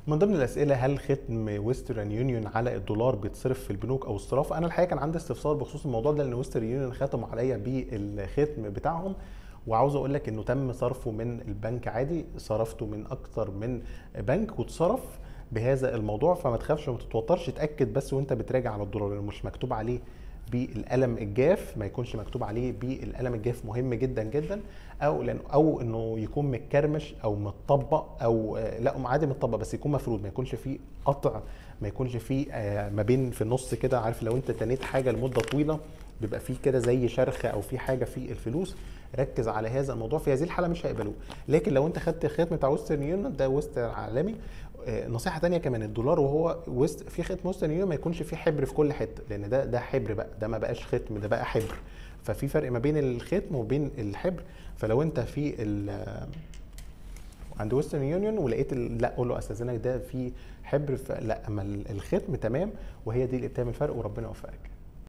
من ضمن الاسئله هل ختم ويسترن يونيون على الدولار بيتصرف في البنوك او الصرافه انا الحقيقه كان عندي استفسار بخصوص الموضوع ده لان ويسترن يونيون ختموا عليا بالختم بتاعهم وعاوز اقول لك انه تم صرفه من البنك عادي صرفته من اكتر من بنك واتصرف بهذا الموضوع فما تخافش وما تتوترش اتاكد بس وانت بتراجع على الدولار لانه مش مكتوب عليه بالقلم الجاف ما يكونش مكتوب عليه بالقلم الجاف مهم جدا جدا او لانه او انه يكون متكرمش او متطبق او آه، لا عادي متطبق بس يكون مفرود ما يكونش فيه قطع ما يكونش فيه آه، ما بين في النص كده عارف لو انت تنيت حاجه لمده طويله بيبقى فيه كده زي شرخ او في حاجه في الفلوس ركز على هذا الموضوع في هذه الحاله مش هيقبلوه لكن لو انت خدت الختم بتاع ويسترن يونيون ده ويسترن عالمي آه، نصيحه تانية كمان الدولار وهو ويست في ختم ويسترن يونيون ما يكونش فيه حبر في كل حته لان ده ده حبر بقى ده ما بقاش ختم ده بقى حبر ففي فرق ما بين الختم وبين الحبر فلو انت في ال- عند ويسترن يونيون ولقيت ال- لا قول له استاذنك ده في حبر ف- لا اما ال- الختم تمام وهي دي اللي بتعمل فرق وربنا يوفقك